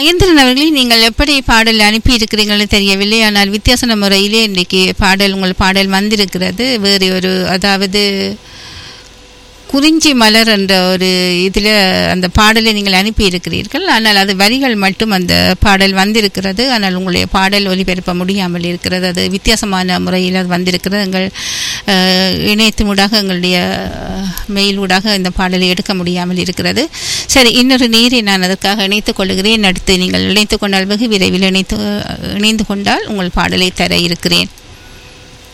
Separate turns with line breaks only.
மகேந்திரன் அவர்களே நீங்கள் எப்படி பாடல் அனுப்பி இருக்கிறீங்கன்னு தெரியவில்லை ஆனால் வித்தியாசமான முறையிலே இன்றைக்கு பாடல் உங்கள் பாடல் வந்திருக்கிறது வேறு ஒரு அதாவது குறிஞ்சி மலர் என்ற ஒரு இதில் அந்த பாடலை நீங்கள் அனுப்பி இருக்கிறீர்கள் ஆனால் அது வரிகள் மட்டும் அந்த பாடல் வந்திருக்கிறது ஆனால் உங்களுடைய பாடல் ஒலிபரப்ப முடியாமல் இருக்கிறது அது வித்தியாசமான முறையில் அது வந்திருக்கிறது எங்கள் அஹ், இணையத்தினூடாக எங்களுடைய அஹ், மெயில் ஊடாக இந்த பாடலை எடுக்க முடியாமல் இருக்கிறது சரி இன்னொரு நேரை நான் அதற்காக இணைத்துக் கொள்கிறேன் அடுத்து நீங்கள் இணைத்துக் கொண்டால் வெகு விரைவில் இணைத்து இணைந்து கொண்டால் உங்கள் பாடலை தர இருக்கிறேன்